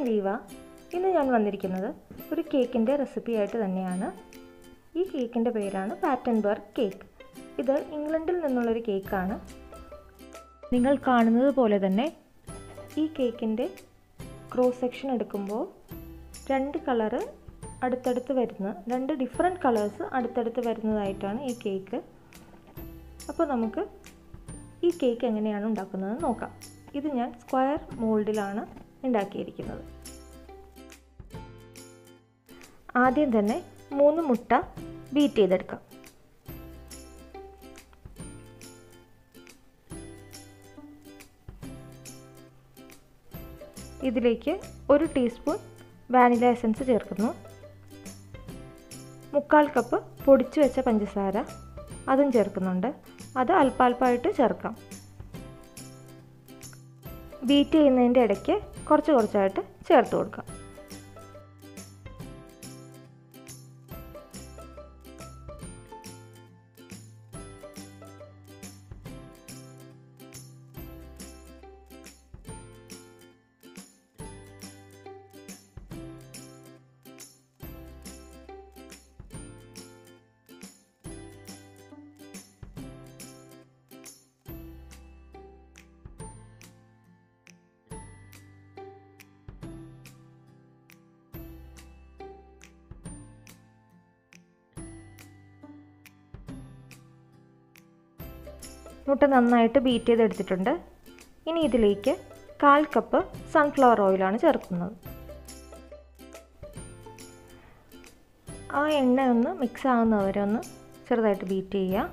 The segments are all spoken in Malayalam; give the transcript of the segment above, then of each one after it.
ലീവ ഇന്ന് ഞാൻ വന്നിരിക്കുന്നത് ഒരു കേക്കിൻ്റെ റെസിപ്പി ആയിട്ട് തന്നെയാണ് ഈ കേക്കിൻ്റെ പേരാണ് പാറ്റൻബർഗ് കേക്ക് ഇത് ഇംഗ്ലണ്ടിൽ നിന്നുള്ളൊരു കേക്കാണ് നിങ്ങൾ കാണുന്നത് പോലെ തന്നെ ഈ കേക്കിൻ്റെ ക്രോസ് സെക്ഷൻ എടുക്കുമ്പോൾ രണ്ട് കളറ് അടുത്തടുത്ത് വരുന്ന രണ്ട് ഡിഫറെൻറ്റ് കളേഴ്സ് അടുത്തടുത്ത് വരുന്നതായിട്ടാണ് ഈ കേക്ക് അപ്പോൾ നമുക്ക് ഈ കേക്ക് എങ്ങനെയാണ് ഉണ്ടാക്കുന്നത് നോക്കാം ഇത് ഞാൻ സ്ക്വയർ മോൾഡിലാണ് ഉണ്ടാക്കിയിരിക്കുന്നത് ആദ്യം തന്നെ മൂന്ന് മുട്ട ബീറ്റ് ചെയ്തെടുക്കാം ഇതിലേക്ക് ഒരു ടീസ്പൂൺ വാനില എസൻസ് ചേർക്കുന്നു മുക്കാൽ കപ്പ് പൊടിച്ചു വെച്ച പഞ്ചസാര അതും ചേർക്കുന്നുണ്ട് അത് അല്പാൽപ്പമായിട്ട് ചേർക്കാം ബീറ്റ് ചെയ്യുന്നതിൻ്റെ ഇടയ്ക്ക് കുറച്ച് കുറച്ചായിട്ട് ചേർത്ത് കൊടുക്കാം മുട്ട നന്നായിട്ട് ബീറ്റ് ചെയ്തെടുത്തിട്ടുണ്ട് ഇനി ഇതിലേക്ക് കാൽ കപ്പ് സൺഫ്ലവർ ഓയിലാണ് ചേർക്കുന്നത് ആ എണ്ണ ഒന്ന് മിക്സ് ആകുന്നവരെ ഒന്ന് ചെറുതായിട്ട് ബീറ്റ് ചെയ്യുക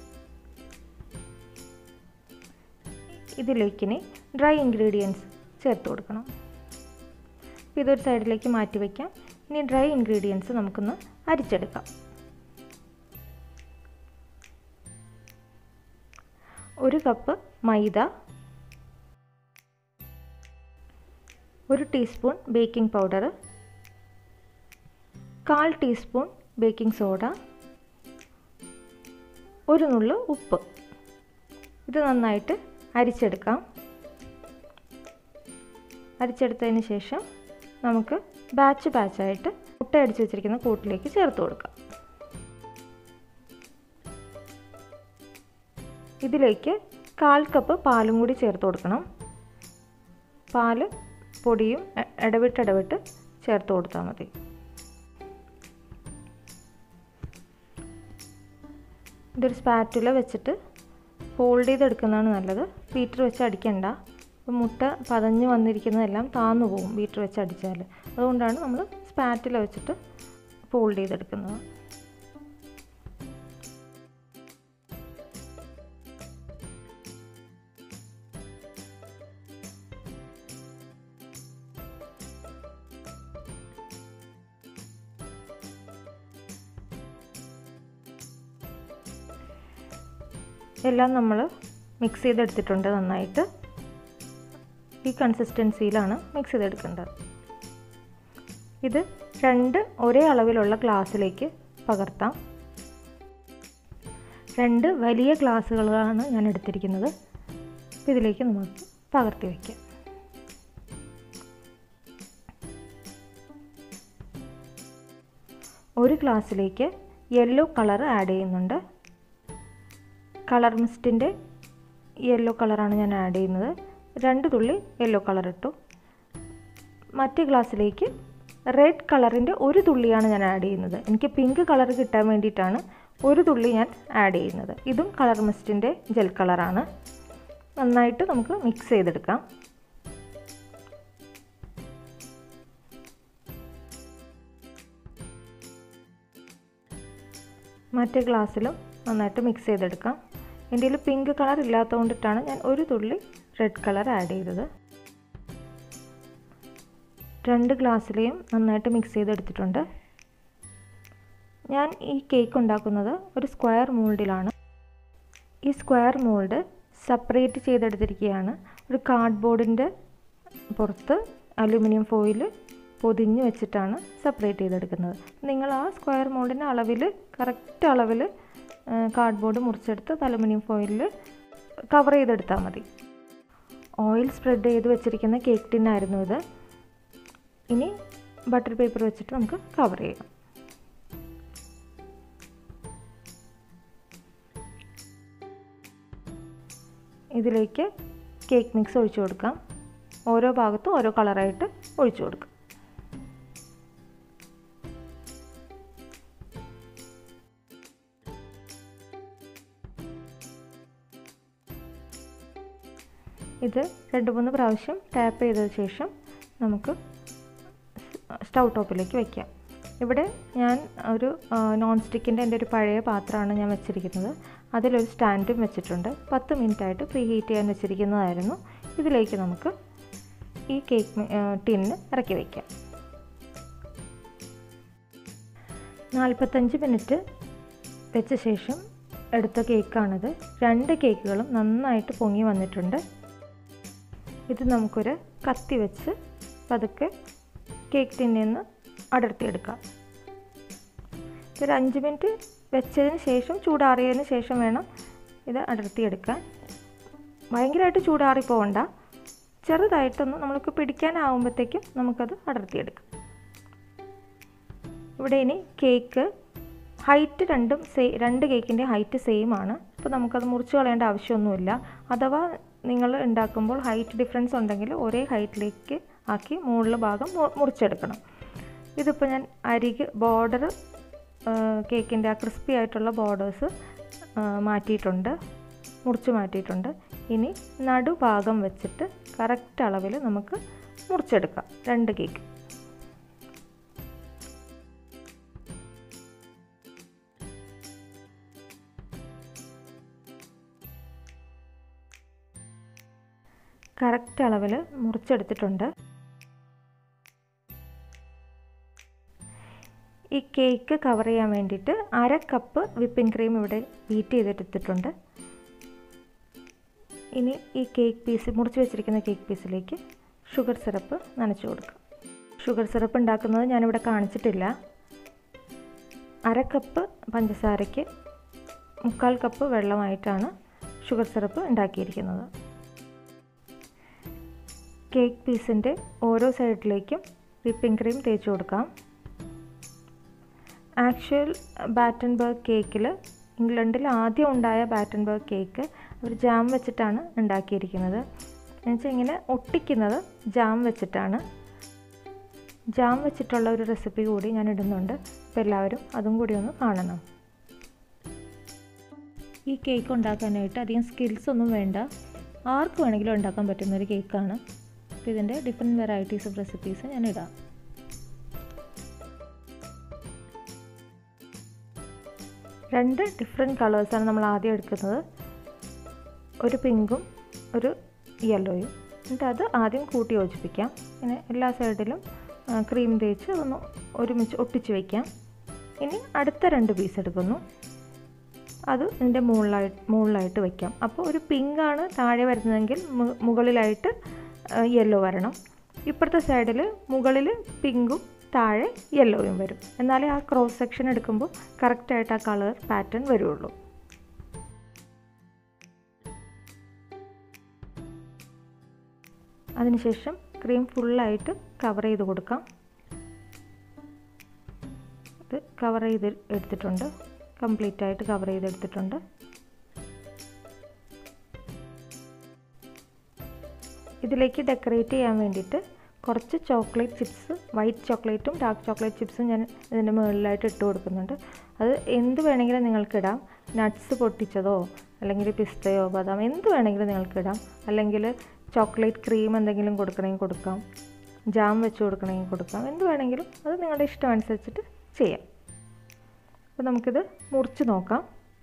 ഇതിലേക്കിനി ഡ്രൈ ഇൻഗ്രീഡിയൻസ് ചേർത്ത് കൊടുക്കണം ഇതൊരു സൈഡിലേക്ക് മാറ്റി വയ്ക്കാം ഇനി ഡ്രൈ ഇൻഗ്രീഡിയൻസ് നമുക്കൊന്ന് അരിച്ചെടുക്കാം ഒരു കപ്പ് മൈദ ഒരു ടീസ്പൂൺ ബേക്കിംഗ് പൗഡർ കാൽ ടീസ്പൂൺ ബേക്കിംഗ് സോഡ ഒരു നുള്ളു ഉപ്പ് ഇത് നന്നായിട്ട് അരിച്ചെടുക്കാം അരിച്ചെടുത്തതിന് ശേഷം നമുക്ക് ബാച്ച് ബാച്ചായിട്ട് മുട്ട അടിച്ച് വെച്ചിരിക്കുന്ന കൂട്ടിലേക്ക് ചേർത്ത് കൊടുക്കാം ഇതിലേക്ക് കാൽ കപ്പ് പാലും കൂടി ചേർത്ത് കൊടുക്കണം പാല് പൊടിയും ഇടവിട്ട് ഇടവിട്ട് ചേർത്ത് കൊടുത്താൽ മതി ഇതൊരു സ്പാറ്റുല വെച്ചിട്ട് ഫോൾഡ് ചെയ്തെടുക്കുന്നതാണ് നല്ലത് ബീറ്റർ വെച്ച് അടിക്കണ്ട മുട്ട പതഞ്ഞ് വന്നിരിക്കുന്നതെല്ലാം താന്നു പോകും ബീറ്റർ വെച്ച് അടിച്ചാൽ അതുകൊണ്ടാണ് നമ്മൾ സ്പാറ്റില വെച്ചിട്ട് ഫോൾഡ് ചെയ്തെടുക്കുന്നത് എല്ലാം നമ്മൾ മിക്സ് ചെയ്തെടുത്തിട്ടുണ്ട് നന്നായിട്ട് ഈ കൺസിസ്റ്റൻസിയിലാണ് മിക്സ് ചെയ്തെടുക്കേണ്ടത് ഇത് രണ്ട് ഒരേ അളവിലുള്ള ഗ്ലാസ്സിലേക്ക് പകർത്താം രണ്ട് വലിയ ഗ്ലാസ്സുകളാണ് ഞാൻ എടുത്തിരിക്കുന്നത് ഇതിലേക്ക് നമുക്ക് പകർത്തി വയ്ക്കാം ഒരു ഗ്ലാസ്സിലേക്ക് യെല്ലോ കളർ ആഡ് ചെയ്യുന്നുണ്ട് കളർ മിസ്റ്റിൻ്റെ യെല്ലോ കളറാണ് ഞാൻ ആഡ് ചെയ്യുന്നത് രണ്ട് തുള്ളി യെല്ലോ കളർ ഇട്ടു മറ്റേ ഗ്ലാസ്സിലേക്ക് റെഡ് കളറിൻ്റെ ഒരു തുള്ളിയാണ് ഞാൻ ആഡ് ചെയ്യുന്നത് എനിക്ക് പിങ്ക് കളർ കിട്ടാൻ വേണ്ടിയിട്ടാണ് ഒരു തുള്ളി ഞാൻ ആഡ് ചെയ്യുന്നത് ഇതും കളർ മിസ്റ്റിൻ്റെ ജെൽ കളറാണ് നന്നായിട്ട് നമുക്ക് മിക്സ് ചെയ്തെടുക്കാം മറ്റേ ഗ്ലാസ്സിലും നന്നായിട്ട് മിക്സ് ചെയ്തെടുക്കാം എൻ്റെ കയ്യിൽ പിങ്ക് കളർ ഇല്ലാത്തതുകൊണ്ടിട്ടാണ് ഞാൻ ഒരു തുള്ളി റെഡ് കളർ ആഡ് ചെയ്തത് രണ്ട് ഗ്ലാസ്സിലെയും നന്നായിട്ട് മിക്സ് ചെയ്തെടുത്തിട്ടുണ്ട് ഞാൻ ഈ കേക്ക് ഉണ്ടാക്കുന്നത് ഒരു സ്ക്വയർ മോൾഡിലാണ് ഈ സ്ക്വയർ മോൾഡ് സെപ്പറേറ്റ് ചെയ്തെടുത്തിരിക്കുകയാണ് ഒരു കാർഡ്ബോർഡിൻ്റെ പുറത്ത് അലുമിനിയം ഫോയിൽ പൊതിഞ്ഞ് വെച്ചിട്ടാണ് സെപ്പറേറ്റ് ചെയ്തെടുക്കുന്നത് നിങ്ങൾ ആ സ്ക്വയർ മോൾഡിൻ്റെ അളവിൽ കറക്റ്റ് അളവിൽ കാർഡ്ബോർഡ് മുറിച്ചെടുത്ത് അലുമിനിയം ഫോയിലിൽ കവർ ചെയ്തെടുത്താൽ മതി ഓയിൽ സ്പ്രെഡ് ചെയ്ത് വെച്ചിരിക്കുന്ന കേക്ക് ടിന്നായിരുന്നു ഇത് ഇനി ബട്ടർ പേപ്പർ വെച്ചിട്ട് നമുക്ക് കവർ ചെയ്യാം ഇതിലേക്ക് കേക്ക് മിക്സ് ഒഴിച്ചു കൊടുക്കാം ഓരോ ഭാഗത്തും ഓരോ കളറായിട്ട് ഒഴിച്ചു കൊടുക്കാം ഇത് രണ്ട് മൂന്ന് പ്രാവശ്യം ടാപ്പ് ചെയ്ത ശേഷം നമുക്ക് സ്റ്റൗ ടോപ്പിലേക്ക് വയ്ക്കാം ഇവിടെ ഞാൻ ഒരു നോൺ സ്റ്റിക്കിൻ്റെ എൻ്റെ ഒരു പഴയ പാത്രമാണ് ഞാൻ വെച്ചിരിക്കുന്നത് അതിലൊരു സ്റ്റാൻഡും വെച്ചിട്ടുണ്ട് പത്ത് മിനിറ്റായിട്ട് പ്രീ ഹീറ്റ് ചെയ്യാൻ വെച്ചിരിക്കുന്നതായിരുന്നു ഇതിലേക്ക് നമുക്ക് ഈ കേക്ക് ടിന്ന് ഇറക്കി വയ്ക്കാം നാൽപ്പത്തഞ്ച് മിനിറ്റ് വെച്ച ശേഷം എടുത്ത കേക്കാണിത് രണ്ട് കേക്കുകളും നന്നായിട്ട് പൊങ്ങി വന്നിട്ടുണ്ട് ഇത് നമുക്കൊരു കത്തി വെച്ച് പതുക്കെ കേക്ക് ടിന്നിൽ നിന്ന് അടർത്തിയെടുക്കാം ഒരു അഞ്ച് മിനിറ്റ് വെച്ചതിന് ശേഷം ചൂടാറിയതിന് ശേഷം വേണം ഇത് അടർത്തിയെടുക്കാൻ ഭയങ്കരമായിട്ട് ചൂടാറി പോകണ്ട ചെറുതായിട്ടൊന്ന് നമ്മൾക്ക് പിടിക്കാനാവുമ്പോഴത്തേക്കും നമുക്കത് അടർത്തിയെടുക്കാം ഇവിടെ ഇനി കേക്ക് ഹൈറ്റ് രണ്ടും സേ രണ്ട് കേക്കിൻ്റെ ഹൈറ്റ് സെയിം ആണ് അപ്പോൾ നമുക്കത് മുറിച്ച് കളയേണ്ട ആവശ്യമൊന്നുമില്ല അഥവാ നിങ്ങൾ ഉണ്ടാക്കുമ്പോൾ ഹൈറ്റ് ഡിഫറൻസ് ഉണ്ടെങ്കിൽ ഒരേ ഹൈറ്റിലേക്ക് ആക്കി മുകളിലെ ഭാഗം മുറിച്ചെടുക്കണം ഇതിപ്പോൾ ഞാൻ അരിക് ബോർഡർ കേക്കിൻ്റെ ആ ക്രിസ്പി ആയിട്ടുള്ള ബോർഡേഴ്സ് മാറ്റിയിട്ടുണ്ട് മുറിച്ച് മാറ്റിയിട്ടുണ്ട് ഇനി നടുഭാഗം വെച്ചിട്ട് കറക്റ്റ് അളവിൽ നമുക്ക് മുറിച്ചെടുക്കാം രണ്ട് കേക്ക് കറക്റ്റ് അളവിൽ മുറിച്ചെടുത്തിട്ടുണ്ട് ഈ കേക്ക് കവർ ചെയ്യാൻ വേണ്ടിയിട്ട് അര കപ്പ് വിപ്പിംഗ് ക്രീം ഇവിടെ ബീറ്റ് ചെയ്തെടുത്തിട്ടുണ്ട് ഇനി ഈ കേക്ക് പീസ് മുറിച്ച് വെച്ചിരിക്കുന്ന കേക്ക് പീസിലേക്ക് ഷുഗർ സിറപ്പ് നനച്ചു കൊടുക്കുക ഷുഗർ സിറപ്പ് ഉണ്ടാക്കുന്നത് ഞാനിവിടെ കാണിച്ചിട്ടില്ല അര കപ്പ് പഞ്ചസാരയ്ക്ക് മുക്കാൽ കപ്പ് വെള്ളമായിട്ടാണ് ഷുഗർ സിറപ്പ് ഉണ്ടാക്കിയിരിക്കുന്നത് കേക്ക് പീസിൻ്റെ ഓരോ സൈഡിലേക്കും വിപ്പിംഗ് ക്രീം തേച്ച് കൊടുക്കാം ആക്ച്വൽ ബാറ്റൻബർഗ് കേക്കിൽ ഇംഗ്ലണ്ടിൽ ആദ്യം ഉണ്ടായ ബാറ്റൻബർഗ് കേക്ക് അവർ ജാം വെച്ചിട്ടാണ് ഉണ്ടാക്കിയിരിക്കുന്നത് എന്നുവെച്ചാൽ ഇങ്ങനെ ഒട്ടിക്കുന്നത് ജാം വെച്ചിട്ടാണ് ജാം വെച്ചിട്ടുള്ള ഒരു റെസിപ്പി കൂടി ഞാൻ ഇടുന്നുണ്ട് അപ്പോൾ എല്ലാവരും അതും കൂടി ഒന്ന് കാണണം ഈ കേക്ക് ഉണ്ടാക്കാനായിട്ട് അധികം സ്കിൽസ് ഒന്നും വേണ്ട ആർക്ക് വേണമെങ്കിലും ഉണ്ടാക്കാൻ പറ്റുന്ന ഒരു കേക്കാണ് അപ്പോൾ ഇതിൻ്റെ ഡിഫറെൻറ്റ് വെറൈറ്റീസ് ഓഫ് റെസിപ്പീസ് ഞാൻ ഇടാം രണ്ട് ഡിഫറെൻറ്റ് കളേഴ്സാണ് നമ്മൾ ആദ്യം എടുക്കുന്നത് ഒരു പിങ്കും ഒരു യെല്ലോയും എന്നിട്ട് അത് ആദ്യം കൂട്ടി യോജിപ്പിക്കാം ഇങ്ങനെ എല്ലാ സൈഡിലും ക്രീം തേച്ച് ഒന്ന് ഒരുമിച്ച് ഒട്ടിച്ച് വയ്ക്കാം ഇനി അടുത്ത രണ്ട് പീസ് എടുക്കുന്നു അത് ഇതിൻ്റെ മുകളിലായിട്ട് മുകളിലായിട്ട് വയ്ക്കാം അപ്പോൾ ഒരു പിങ്കാണ് താഴെ വരുന്നതെങ്കിൽ മുകളിലായിട്ട് യെല്ലോ വരണം ഇപ്പുറത്തെ സൈഡിൽ മുകളിൽ പിങ്കും താഴെ യെല്ലോയും വരും എന്നാലേ ആ ക്രോസ് സെക്ഷൻ എടുക്കുമ്പോൾ കറക്റ്റായിട്ട് ആ കളർ പാറ്റേൺ വരുള്ളൂ അതിനുശേഷം ക്രീം ഫുള്ളായിട്ട് കവർ ചെയ്ത് കൊടുക്കാം ഇത് കവർ ചെയ്ത് എടുത്തിട്ടുണ്ട് കംപ്ലീറ്റ് ആയിട്ട് കവർ ചെയ്തെടുത്തിട്ടുണ്ട് ഇതിലേക്ക് ഡെക്കറേറ്റ് ചെയ്യാൻ വേണ്ടിയിട്ട് കുറച്ച് ചോക്ലേറ്റ് ചിപ്സ് വൈറ്റ് ചോക്ലേറ്റും ഡാർക്ക് ചോക്ലേറ്റ് ചിപ്സും ഞാൻ ഇതിൻ്റെ മുകളിലായിട്ട് ഇട്ട് കൊടുക്കുന്നുണ്ട് അത് എന്ത് വേണമെങ്കിലും നിങ്ങൾക്ക് ഇടാം നട്ട്സ് പൊട്ടിച്ചതോ അല്ലെങ്കിൽ പിസ്തയോ ബദാം എന്ത് വേണമെങ്കിലും നിങ്ങൾക്ക് ഇടാം അല്ലെങ്കിൽ ചോക്ലേറ്റ് ക്രീം എന്തെങ്കിലും കൊടുക്കണമെങ്കിൽ കൊടുക്കാം ജാം വെച്ച് കൊടുക്കണമെങ്കിൽ കൊടുക്കാം എന്ത് വേണമെങ്കിലും അത് നിങ്ങളുടെ ഇഷ്ടം അനുസരിച്ചിട്ട് ചെയ്യാം അപ്പോൾ നമുക്കിത് മുറിച്ച് നോക്കാം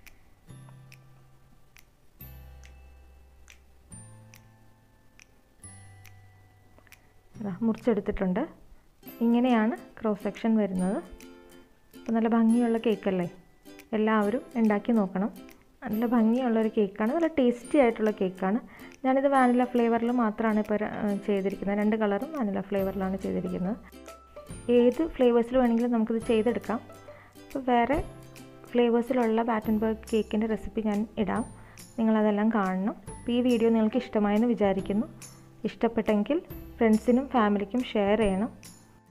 മുറിച്ചെടുത്തിട്ടുണ്ട് ഇങ്ങനെയാണ് ക്രോസ് സെക്ഷൻ വരുന്നത് അപ്പോൾ നല്ല ഭംഗിയുള്ള കേക്കല്ലേ എല്ലാവരും ഉണ്ടാക്കി നോക്കണം നല്ല ഭംഗിയുള്ളൊരു കേക്കാണ് നല്ല ടേസ്റ്റി ആയിട്ടുള്ള കേക്കാണ് ഞാനിത് വാനില ഫ്ലേവറിൽ മാത്രമാണ് ഇപ്പോൾ ചെയ്തിരിക്കുന്നത് രണ്ട് കളറും വാനില ഫ്ലേവറിലാണ് ചെയ്തിരിക്കുന്നത് ഏത് ഫ്ലേവേഴ്സിൽ വേണമെങ്കിലും നമുക്കിത് ചെയ്തെടുക്കാം അപ്പോൾ വേറെ ഫ്ലേവേഴ്സിലുള്ള ബാറ്റൻബർഗ് കേക്കിൻ്റെ റെസിപ്പി ഞാൻ ഇടാം നിങ്ങളതെല്ലാം കാണണം അപ്പോൾ ഈ വീഡിയോ നിങ്ങൾക്ക് ഇഷ്ടമായെന്ന് വിചാരിക്കുന്നു ഇഷ്ടപ്പെട്ടെങ്കിൽ ഫ്രണ്ട്സിനും ഫാമിലിക്കും ഷെയർ ചെയ്യണം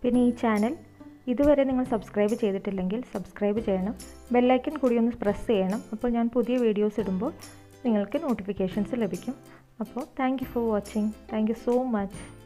പിന്നെ ഈ ചാനൽ ഇതുവരെ നിങ്ങൾ സബ്സ്ക്രൈബ് ചെയ്തിട്ടില്ലെങ്കിൽ സബ്സ്ക്രൈബ് ചെയ്യണം ബെല്ലൈക്കൻ കൂടി ഒന്ന് പ്രസ് ചെയ്യണം അപ്പോൾ ഞാൻ പുതിയ വീഡിയോസ് ഇടുമ്പോൾ നിങ്ങൾക്ക് നോട്ടിഫിക്കേഷൻസ് ലഭിക്കും അപ്പോൾ thank you for watching thank you so much